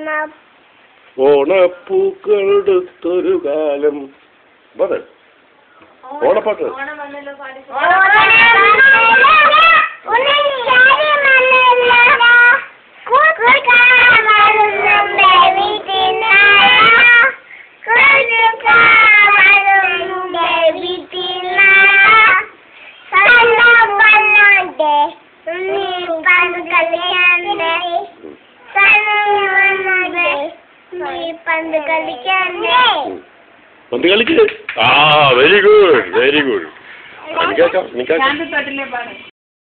ഓണ ഓണപ്പൂക്കളെടുത്തൊരു കാലം അതെ ഓണപ്പാട്ട് ഓണം വന്നല്ലോ പാടി പന്ത് കളിക്കണ്ടേ പന്ത് കളിക്ക് ആ വെരി ഗുഡ് വെരി ഗുഡ് കേൾക്കാം നീ കേൾക്കാം ശാന്തി തൊട്ടില്ലേ പാടും